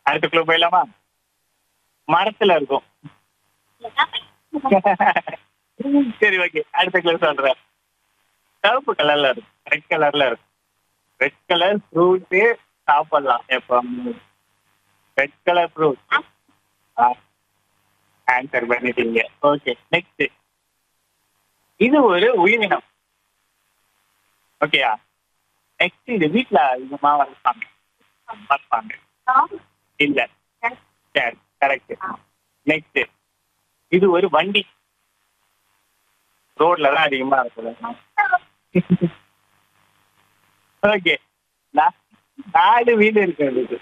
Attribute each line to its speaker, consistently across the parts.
Speaker 1: அடுத்துக்குள்ள போயிடலாமா மரத்துல இருக்கும் சரி ஓகே அடுத்த கிளாஸ் சொல்றேன் சிவப்பு கலர்ல இருக்கும் ரெட் கலர்ல இருக்கும் ரெட் கலர் ஃப்ரூட்டு சாப்பிடலாம் எப்போ ரெட் கலர் ஃப்ரூட் ஆன்சர் பண்ணிட்டீங்க ஓகே நெக்ஸ்ட் இது ஒரு உயிரினம் ஓகேயா நெக்ஸ்ட் இது வீட்ல இந்த மாவு வளர்ப்பாங்க வளர்ப்பாங்க இல்ல சரி கரெக்ட் நெக்ஸ்ட் இது ஒரு வண்டி ரோட்ல தான் அதிகமா இருக்குது ஓகே நாலு வீடு இருக்கு அதுக்கு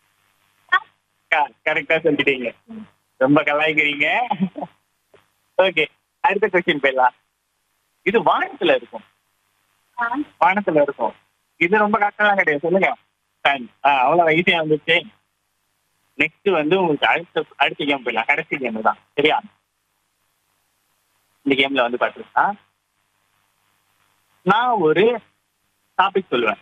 Speaker 1: கரெக்டா சொல்லிட்டீங்க ரொம்ப கலாய்க்கிறீங்க ஓகே அடுத்த கொஸ்டின் போயிடலாம் இது வானத்துல இருக்கும் வானத்துல இருக்கும் இது ரொம்ப கஷ்டம்லாம் கிடையாது சொல்லுங்க Fine. ஆ அவ்வளவு ஈஸியா வந்துச்சு நெக்ஸ்ட் வந்து உங்களுக்கு அடுத்த அடுத்த கேம் போயிடலாம் கடைசி கேம் தான் சரியா இந்த கேம்ல வந்து பாத்தீங்கன்னா நான் ஒரு டாபிக் சொல்லுவேன்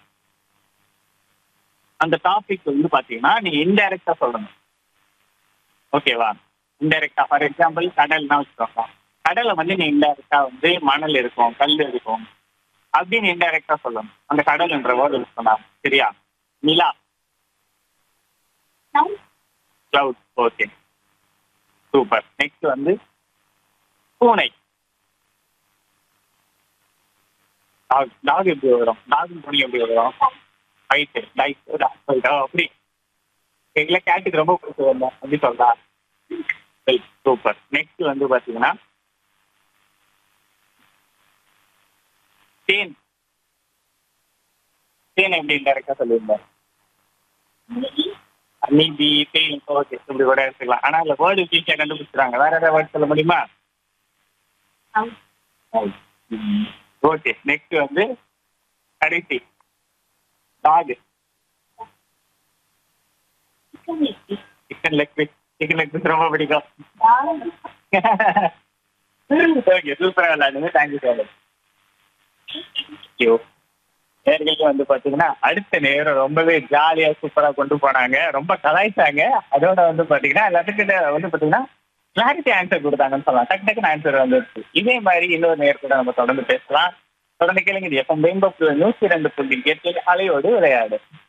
Speaker 1: அந்த டாபிக் வந்து பாத்தீங்கன்னா நீங்க இன்டைரக்டா சொல்லணும் ஓகேவா இன்டைரக்டா ஃபார் எக்ஸாம்பிள் கடல்னா வச்சுக்கோங்க கடல்ல வந்து நீ இன்டைரக்டா வந்து மணல் இருக்கும் கல் இருக்கும் அப்படின்னு இன்டைரக்டா சொல்லணும் அந்த கடல்ன்ற வேர்டு யூஸ் பண்ணாம சரியா நிலா கிளவுட் ஓகே சூப்பர் நெக்ஸ்ட் வந்து பூனை டாக் டாக் எப்படி வரும் டாக் பூனை எப்படி வரும் ரைட்டு லைட் அப்படி எங்களை கேட்டுக்கு ரொம்ப பிடிச்சி வந்தோம் அப்படி சொல்றா சூப்பர் நெக்ஸ்ட் வந்து பாத்தீங்கன்னா தேன் தேன் எப்படி இன்டெரக்டா சொல்லியிருந்தேன் நீதி தேன் ஓகே இப்படி கூட எடுத்துக்கலாம் ஆனா இல்ல வேர்டு ஈஸியா கண்டுபிடிச்சிருக்காங்க வேற ஏதாவது வேர்டு சொல்ல முடியுமா ஓகே நெக்ஸ்ட் வந்து கடைசி dog chicken leg piece chicken leg piece ரொம்ப பிடிக்கும் ஓகே சூப்பரா விளையாடுங்க தேங்க்யூ ஸோ மச் நேர்களுக்கு வந்து பாத்தீங்கன்னா அடுத்த நேரம் ரொம்பவே ஜாலியா சூப்பரா கொண்டு போனாங்க ரொம்ப கலாய்ச்சாங்க அதோட வந்து பாத்தீங்கன்னா எல்லாத்துக்கிட்ட வந்து பாத்தீங்கன்னா கிளாரிட்டி ஆன்சர் கொடுத்தாங்கன்னு சொல்லலாம் டக்கு டக்குன்னு ஆன்சர் வந்துருச்சு இதே மாதிரி இன்னொரு நேர் கூட நம்ம தொடர்ந்து பேசலாம் தொடர்ந்து கேளுங்க இது எப்போ மேம்பப்பு நூற்றி ரெண்டு புள்ளி எட்டு அலையோடு விளையாடு